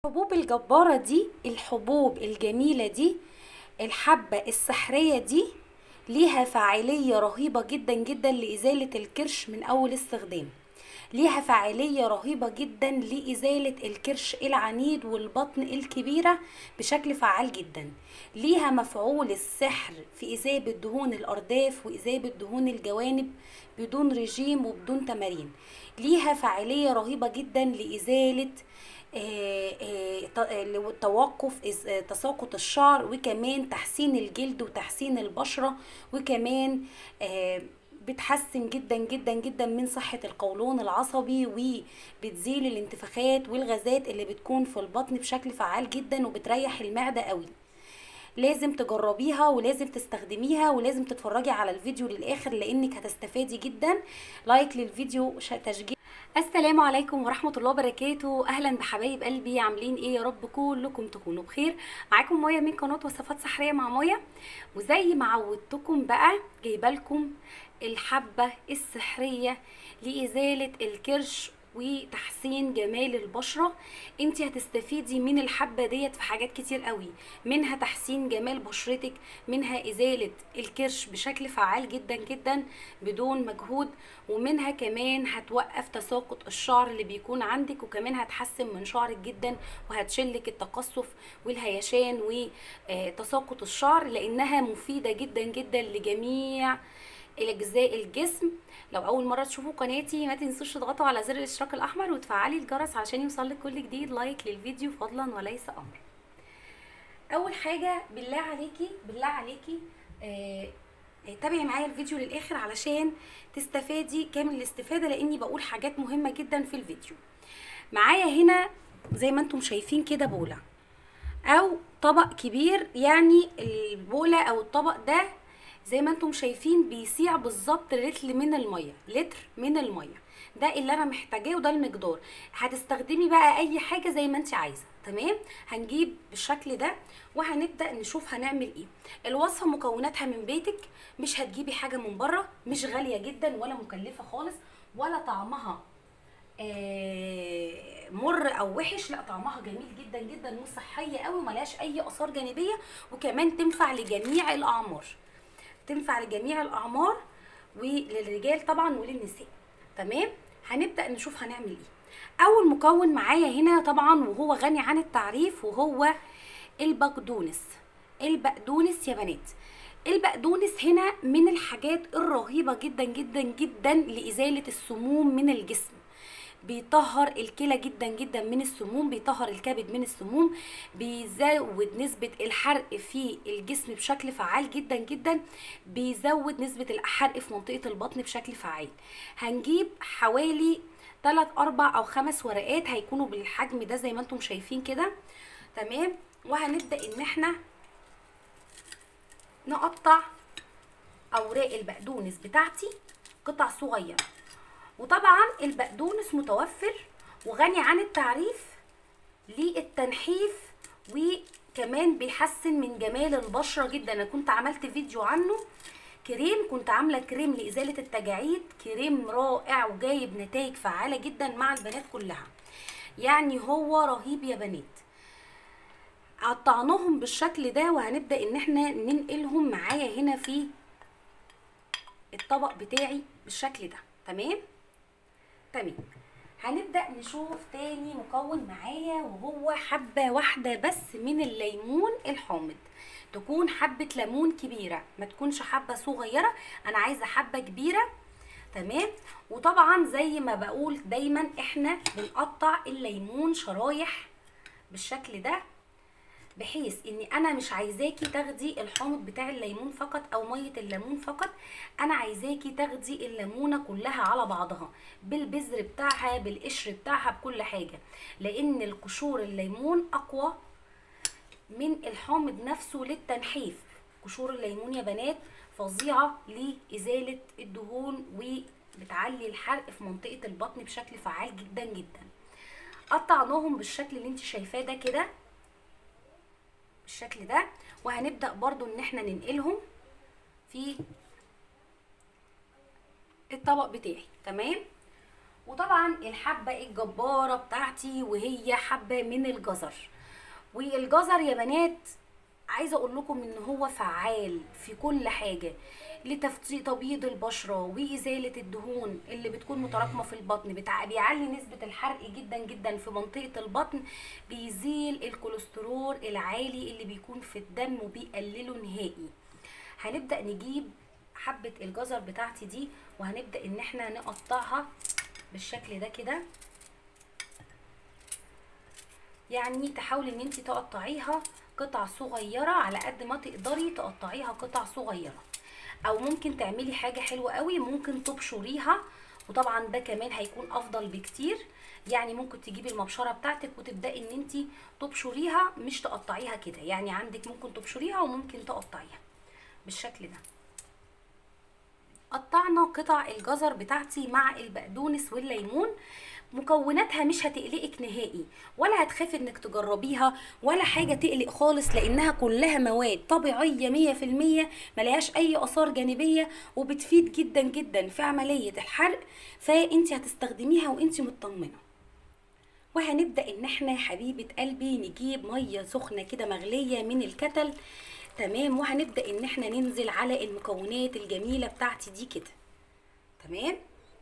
الحبوب الجبارة دي الحبوب الجميلة دي الحبة السحرية دي ليها فاعلية رهيبة جدا جدا لإزالة الكرش من أول استخدام ليها فاعلية رهيبة جدا لإزالة الكرش العنيد والبطن الكبيرة بشكل فعال جدا ليها مفعول السحر في إذابة دهون الأرداف وإذابة دهون الجوانب بدون رجيم وبدون تمارين ليها فاعلية رهيبة جدا لإزالة آه، آه، ت- آه، توقف إز- آه، تساقط الشعر وكمان تحسين الجلد وتحسين البشرة وكمان آه، بتحسن جدا جدا جدا من صحة القولون العصبي وبتزيل الانتفاخات والغازات اللي بتكون في البطن بشكل فعال جدا وبتريح المعدة قوي لازم تجربيها ولازم تستخدميها ولازم تتفرجي على الفيديو للاخر لانك هتستفادي جدا لايك للفيديو ش- تشجيع السلام عليكم ورحمة الله وبركاته أهلا بحبايب قلبي عاملين إيه يا رب كلكم تكونوا بخير معاكم مايا من قناة وصفات سحرية مع مايا وزي ما عودتكم بقى جايبه لكم الحبة السحرية لإزالة الكرش وتحسين جمال البشرة انت هتستفيدي من الحبة ديت في حاجات كتير قوي منها تحسين جمال بشرتك منها ازالة الكرش بشكل فعال جدا جدا بدون مجهود ومنها كمان هتوقف تساقط الشعر اللي بيكون عندك وكمان هتحسن من شعرك جدا وهتشلك التقصف والهيشان وتساقط الشعر لانها مفيدة جدا جدا لجميع الاجزاء الجسم لو اول مره تشوفوا قناتي ما تنسوش تضغطوا على زر الاشتراك الاحمر وتفعلي الجرس عشان يوصلك كل جديد لايك للفيديو فضلا وليس امر اول حاجه بالله عليكي بالله عليكي آه آه، تابعي معايا الفيديو للاخر علشان تستفادي كامل الاستفاده لاني بقول حاجات مهمه جدا في الفيديو معايا هنا زي ما انتم شايفين كده بوله او طبق كبير يعني البوله او الطبق ده زي ما انتم شايفين بيسيع بالظبط لتر من الميه لتر من الميه ده اللي انا محتاجاه وده المقدار هتستخدمي بقى اي حاجه زي ما انت عايزه تمام هنجيب بالشكل ده وهنبدا نشوف هنعمل ايه الوصفه مكوناتها من بيتك مش هتجيبي حاجه من بره مش غاليه جدا ولا مكلفه خالص ولا طعمها آه، مر او وحش لا طعمها جميل جدا جدا وصحيه قوي وملهاش اي اثار جانبيه وكمان تنفع لجميع الاعمار تنفع لجميع الاعمار وللرجال طبعا وللنساء تمام هنبدا نشوف هنعمل ايه اول مكون معايا هنا طبعا وهو غني عن التعريف وهو البقدونس البقدونس يا بنات البقدونس هنا من الحاجات الرهيبه جدا جدا جدا لازاله السموم من الجسم بيطهر الكلى جدا جدا من السموم بيطهر الكبد من السموم بيزود نسبة الحرق في الجسم بشكل فعال جدا جدا بيزود نسبة الحرق في منطقة البطن بشكل فعال هنجيب حوالي 3 4 او 5 ورقات هيكونوا بالحجم ده زي ما انتم شايفين كده تمام وهنبدأ ان احنا نقطع اوراق البقدونس بتاعتي قطع صغيره وطبعا البقدونس متوفر وغني عن التعريف للتنحيف وكمان بيحسن من جمال البشره جدا انا كنت عملت فيديو عنه كريم كنت عامله كريم لازاله التجاعيد كريم رائع وجايب نتائج فعاله جدا مع البنات كلها يعني هو رهيب يا بنات قطعناهم بالشكل ده وهنبدا ان احنا ننقلهم معايا هنا في الطبق بتاعي بالشكل ده تمام تمام هنبدأ نشوف تاني مكون معايا وهو حبة واحدة بس من الليمون الحامض تكون حبة ليمون كبيرة ما تكونش حبة صغيرة انا عايزة حبة كبيرة تمام وطبعا زي ما بقول دايما احنا بنقطع الليمون شرايح بالشكل ده بحيث اني انا مش عايزاكي تاخدي الحامض بتاع الليمون فقط او ميه الليمون فقط انا عايزاكي تاخدي الليمونه كلها على بعضها بالبذر بتاعها بالقشر بتاعها بكل حاجه لان القشور الليمون اقوى من الحامض نفسه للتنحيف قشور الليمون يا بنات فظيعه لازاله الدهون وبتعلي الحرق في منطقه البطن بشكل فعال جدا جدا قطعناهم بالشكل اللي انت شايفاه ده كده بالشكل ده وهنبدأ برضو ان احنا ننقلهم في الطبق بتاعي تمام وطبعا الحبة الجبارة بتاعتي وهي حبة من الجزر والجزر يا بنات عايزه اقول لكم ان هو فعال في كل حاجه لتبييض البشره وازاله الدهون اللي بتكون متراكمه في البطن بتاع بيعلي نسبه الحرق جدا جدا في منطقه البطن بيزيل الكوليسترول العالي اللي بيكون في الدم وبيقلله نهائي هنبدا نجيب حبه الجزر بتاعتي دي وهنبدا ان احنا نقطعها بالشكل ده كده يعني تحاولي ان انت تقطعيها قطع صغيره على قد ما تقدري تقطعيها قطع صغيره او ممكن تعملي حاجه حلوه قوي ممكن تبشريها وطبعا ده كمان هيكون افضل بكتير يعني ممكن تجيبي المبشره بتاعتك وتبداي ان انت تبشريها مش تقطعيها كده يعني عندك ممكن تبشريها وممكن تقطعيها بالشكل ده قطعنا قطع الجزر بتاعتي مع البقدونس والليمون مكوناتها مش هتقلقك نهائي ولا هتخافي انك تجربيها ولا حاجة تقلق خالص لانها كلها مواد طبيعية مية في المية ملهاش اي اثار جانبية وبتفيد جدا جدا في عملية الحرق فانت هتستخدميها وانت مطمنة وهنبدأ ان احنا يا حبيبة قلبي نجيب مية سخنة كده مغلية من الكتل تمام وهنبدأ ان احنا ننزل على المكونات الجميلة بتاعتي دي كده تمام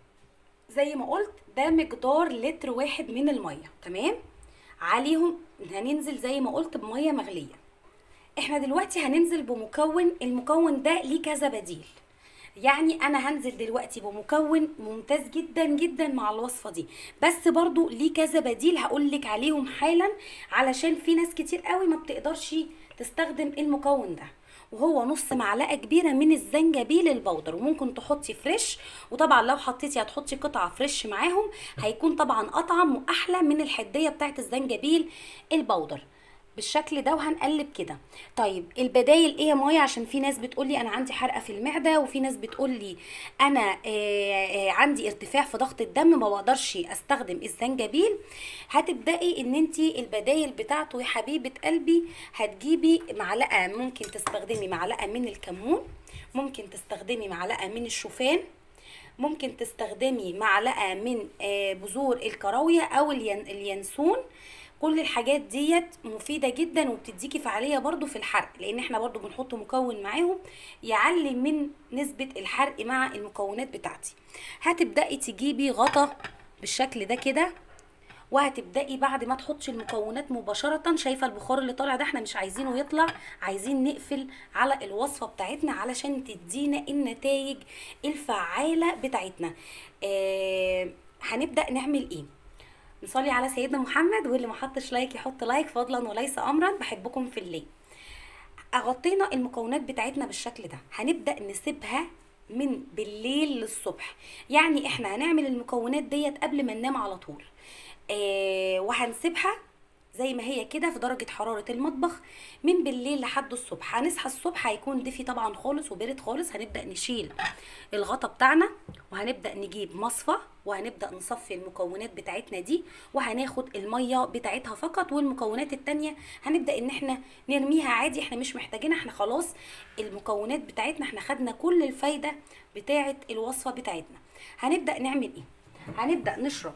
زي ما قلت ده مقدار لتر واحد من الميه تمام عليهم هننزل زي ما قلت بميه مغليه احنا دلوقتي هننزل بمكون المكون ده ليه كذا بديل يعني انا هنزل دلوقتي بمكون ممتاز جدا جدا مع الوصفه دي بس برضو ليه كذا بديل هقولك عليهم حالا علشان في ناس كتير قوي ما بتقدرش تستخدم المكون ده وهو نص معلقه كبيره من الزنجبيل البودر وممكن تحطي فريش وطبعا لو حطيتي هتحطي قطعه فريش معاهم هيكون طبعا اطعم واحلى من الحديه بتاعت الزنجبيل البودر بالشكل ده وهنقلب كده طيب البدايل ايه يا مايا عشان في ناس بتقولي انا عندي حرقه في المعده وفي ناس بتقولي انا آآ آآ عندي ارتفاع في ضغط الدم ما بقدرش استخدم الزنجبيل هتبداي ان انت البدايل بتاعته يا حبيبه قلبي هتجيبي معلقه ممكن تستخدمي معلقه من الكمون ممكن تستخدمي معلقه من الشوفان ممكن تستخدمي معلقه من بذور الكراويه او اليانسون كل الحاجات ديت مفيده جدا وبتديكي فعاليه برضو في الحرق لان احنا برضو بنحط مكون معاهم يعلي من نسبه الحرق مع المكونات بتاعتي هتبداي تجيبي غطا بالشكل ده كده وهتبداي بعد ما تحطي المكونات مباشره شايفه البخار اللي طالع ده احنا مش عايزينه يطلع عايزين نقفل على الوصفه بتاعتنا علشان تدينا النتائج الفعاله بتاعتنا آه هنبدا نعمل ايه نصلي على سيدنا محمد واللي ما حطش لايك يحط لايك فضلا وليس امرا بحبكم في الله غطينا المكونات بتاعتنا بالشكل ده هنبدا نسيبها من بالليل للصبح يعني احنا هنعمل المكونات ديت قبل ما ننام على طول آه وهنسيبها زي ما هي كده في درجة حرارة المطبخ من بالليل لحد الصبح هنصحى الصبح هيكون دفي طبعا خالص وبارد خالص هنبدأ نشيل الغطا بتاعنا وهنبدأ نجيب مصفى وهنبدأ نصفي المكونات بتاعتنا دي وهناخد المية بتاعتها فقط والمكونات التانية هنبدأ ان احنا نرميها عادي احنا مش محتاجينها احنا خلاص المكونات بتاعتنا احنا خدنا كل الفايدة بتاعت الوصفة بتاعتنا هنبدأ نعمل ايه هنبدأ نشرب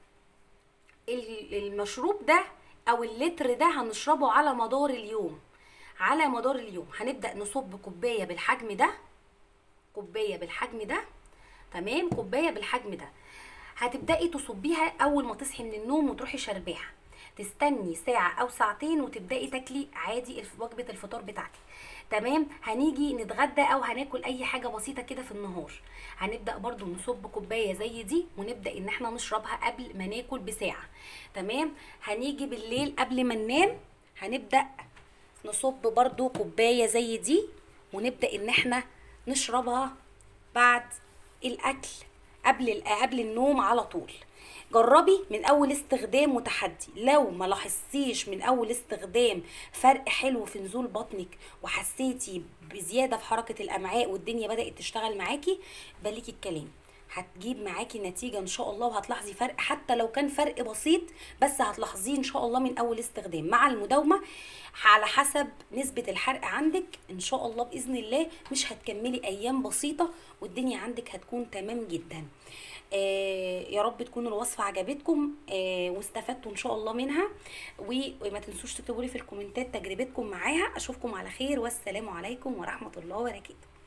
المشروب ده او اللتر ده هنشربه على مدار اليوم على مدار اليوم هنبدا نصب كوبايه بالحجم ده كوبايه بالحجم ده تمام كوبايه بالحجم ده هتبداي تصبيها اول ما تصحي من النوم وتروحي شرباها تستني ساعة أو ساعتين وتبدأي تاكلي عادي وجبة الفطار بتاعتك تمام هنيجي نتغدى أو هناكل أي حاجة بسيطة كده في النهار هنبدأ برضو نصب كوباية زي دي ونبدأ إن احنا نشربها قبل ما ناكل بساعة تمام هنيجي بالليل قبل ما ننام هنبدأ نصب برضو كوباية زي دي ونبدأ إن احنا نشربها بعد الأكل قبل قبل النوم على طول جربي من اول استخدام وتحدي لو ما لاحظتيش من اول استخدام فرق حلو في نزول بطنك وحسيتي بزياده في حركه الامعاء والدنيا بدات تشتغل معاكي بليكي الكلام هتجيب معاكي نتيجة ان شاء الله وهتلاحظي فرق حتى لو كان فرق بسيط بس هتلاحظيه ان شاء الله من اول استخدام مع المداومة على حسب نسبة الحرق عندك ان شاء الله باذن الله مش هتكملي ايام بسيطة والدنيا عندك هتكون تمام جدا آه يا رب تكون الوصفه عجبتكم آه واستفدتوا ان شاء الله منها وما تنسوش تكتبوا لي في الكومنتات تجربتكم معاها اشوفكم على خير والسلام عليكم ورحمه الله وبركاته